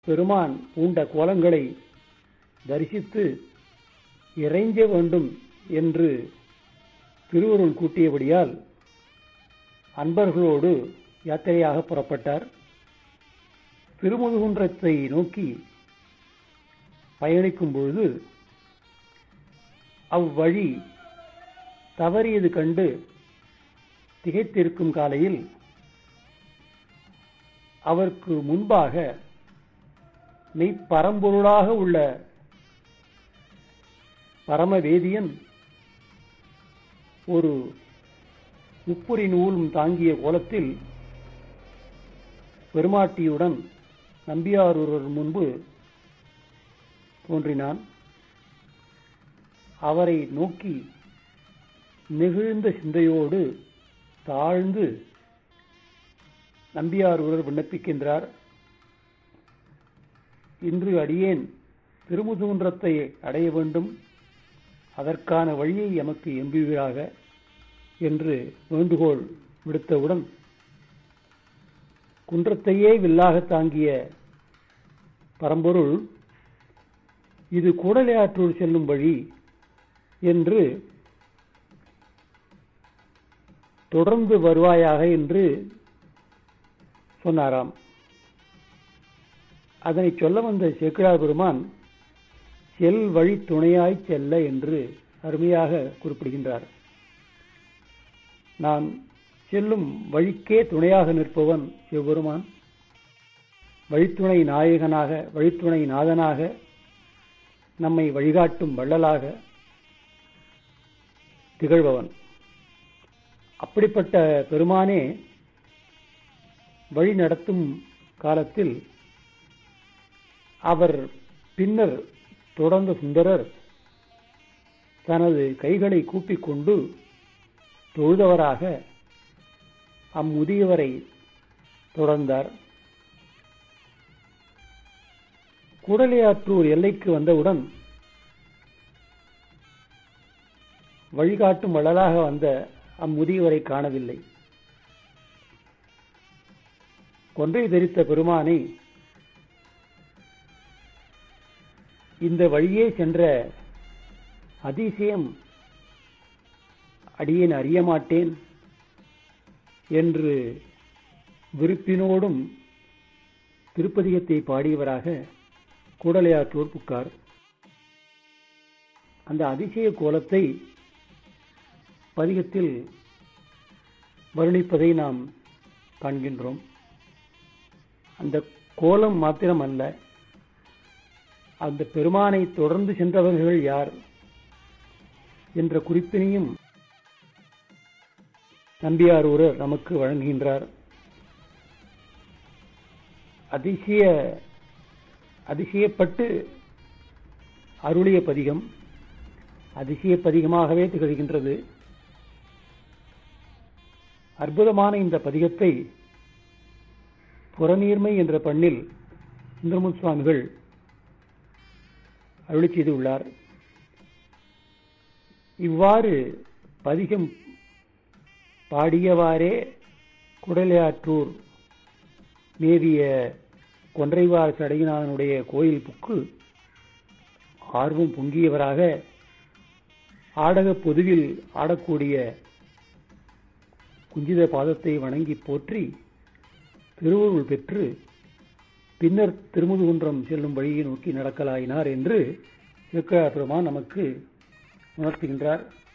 பெருமான் பூண்ட கோலங்களை தரிசித்து இறைஞ்ச வேண்டும் என்று திருவருள் கூட்டியபடியால் அன்பர்களோடு யாத்திரையாக புறப்பட்டார் திருமுதுகுன்றத்தை நோக்கி பயணிக்கும் பொழுது அவ்வழி தவறியது கண்டு திகைத்திருக்கும் காலையில் அவருக்கு முன்பாக மெய்ப்பரம்பொருளாக உள்ள பரமவேதியன் ஒரு முப்புரி நூலும் தாங்கிய கோலத்தில் பெருமாட்டியுடன் நம்பியாரூரர் முன்பு தோன்றினான் அவரை நோக்கி நெகிழ்ந்த சிந்தையோடு தாழ்ந்து நம்பியாரூரர் விண்ணப்பிக்கின்றார் இன்று அடியேன் திருமுதுகுன்றத்தை அடைய வேண்டும் அதற்கான வழியை எமக்கு எம்புவீராக என்று வேண்டுகோள் விடுத்தவுடன் குன்றத்தையே வில்லாக தாங்கிய பரம்பொருள் இது கூடலையாற்றூர் செல்லும் வழி என்று தொடர்ந்து வருவாயாக என்று சொன்னாராம் அதனை சொல்ல வந்த சேக்கிழார் பெருமான் செல் வழி துணையாய் செல்ல என்று அருமையாக குறிப்பிடுகின்றார் நான் செல்லும் வழிக்கே துணையாக நிற்பவன் சிவபெருமான் வழித்துணை நாயகனாக வழித்துணை நாதனாக நம்மை வழிகாட்டும் வள்ளலாக திகழ்பவன் அப்படிப்பட்ட பெருமானே வழி நடத்தும் காலத்தில் அவர் பின்னர் தொடர்ந்த சுந்தரர் தனது கைகளை கூப்பிக்கொண்டு தொழுதவராக அம்முதியவரை தொடர்ந்தார் கூடலையாற்றூர் எல்லைக்கு வந்தவுடன் வழிகாட்டும் வள்ளலாக வந்த அம்முதியவரை காணவில்லை கொன்றை தரித்த பெருமானை இந்த வழியே சென்ற அதிசயம் அடியேன் அறிய மாட்டேன் என்று விருப்பினோடும் திருப்பதிகத்தை பாடியவராக கூடலையாற்றூர் புக்கார் அந்த அதிசய கோலத்தை பதிகத்தில் வருணிப்பதை நாம் காண்கின்றோம் அந்த கோலம் மாத்திரம் அல்ல அந்த பெருமானை தொடர்ந்து சென்றவர்கள் யார் என்ற குறிப்பினையும் நம்பியாரூரர் நமக்கு வழங்குகின்றார் அதிசய அதிசயப்பட்டு அருளிய பதிகம் அதிசய பதிகமாகவே திகழ்கின்றது அற்புதமான இந்த பதிகத்தை புறநீர்மை என்ற பண்ணில் சுந்தரமுன் சுவாமிகள் அருளி செய்துள்ளார் இவ்வாறு பதிகம் பாடியவாறே குடலையாற்றூர் மேவிய கொன்றைவார் சடையினானுடைய கோயில் புக்கு ஆர்வம் பொங்கியவராக ஆடக பொதுவில் ஆடக்கூடிய குஞ்சித பாதத்தை வணங்கி போற்றி திருவருள் பெற்று பின்னர் திருமுதுகுன்றம் செல்லும் வழியை நோக்கி நடக்கலாயினார் என்று திருக்கழா பெருமான் நமக்கு உணர்த்துகின்றார்